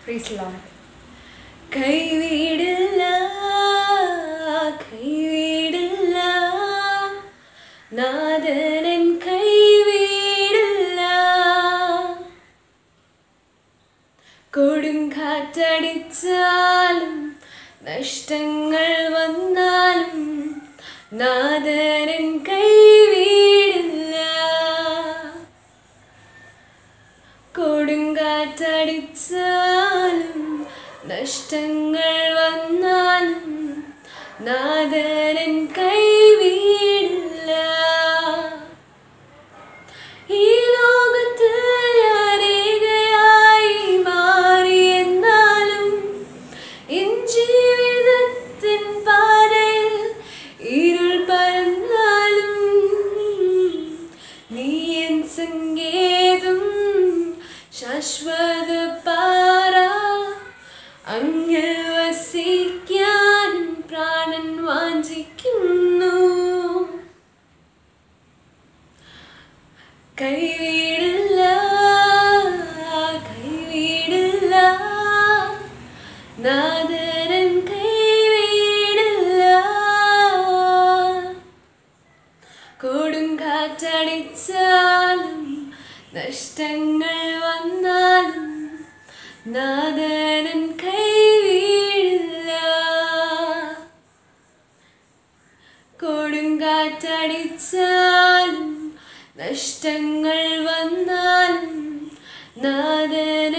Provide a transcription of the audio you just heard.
Praise the Lord. കൈവിടില്ല കൈവിടില്ല നാദനൻ കൈവിടില്ല കൊടുങ്കാറ്റടിച്ചാലും നഷ്ടങ്ങൾ വന്നാലും നാദനൻ കൈവിടില്ല കൊടുങ്കാറ്റടിച്ചാലും നഷ്ടങ്ങൾ വന്നാലും നാദനൻ കൈവിടില്ല ഈ ലോകത്ത് ഞാനേകയായി മാറി എന്നാലും എൻ ജീവിതത്തിൻ പാതയിൽ ഇരുൾ പരന്നാലും നീ എൻ സങ്കേതം ശാശ്വത പാറ അങ്ങിൽ വസിക്കാൻ പ്രാണൻ വാഞ്ചിക്കുന്നു കൈവിടില്ല കൈവിടില്ല നാദരൻ കൈവിടില്ല കൊടുങ്കാറ്റടിച്ചാലും നഷ്ടങ്ങൾ വന്നാലും നാദരൻ കൈവിടില്ല കൊടുങ്കാറ്റടിച്ചാലും നഷ്ടങ്ങൾ വന്നാലും നാദന